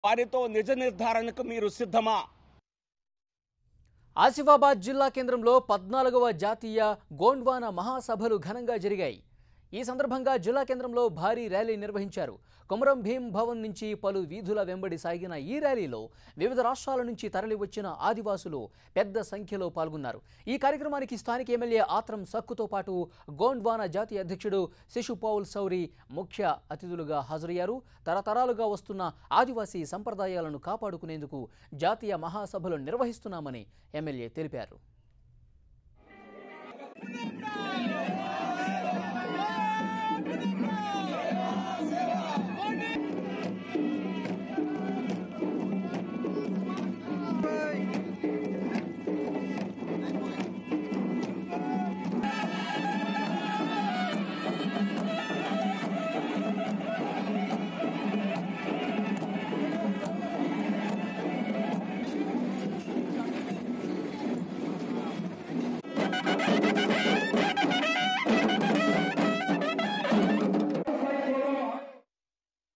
వారితో నిజ నిర్ధారణకు మీరు సిద్ధమా ఆసిఫాబాద్ జిల్లా కేంద్రంలో పద్నాలుగవ జాతీయ గోండ్వానా మహాసభలు ఘనంగా జరిగాయి ఈ సందర్భంగా జిల్లా కేంద్రంలో భారీ ర్యాలీ నిర్వహించారు కొమరం భీం భవన్ నుంచి పలు వీధుల వెంబడి సాగిన ఈ ర్యాలీలో వివిధ రాష్ట్రాల నుంచి తరలివచ్చిన ఆదివాసులు పెద్ద సంఖ్యలో పాల్గొన్నారు ఈ కార్యక్రమానికి స్థానిక ఎమ్మెల్యే ఆత్రం సక్కుతో పాటు గోండ్వానా జాతీయ అధ్యక్షుడు శిశుపౌల్ సౌరి ముఖ్య అతిథులుగా హాజరయ్యారు తరతరాలుగా వస్తున్న ఆదివాసీ సంప్రదాయాలను కాపాడుకునేందుకు జాతీయ మహాసభలు నిర్వహిస్తున్నామని ఎమ్మెల్యే తెలిపారు Thank you.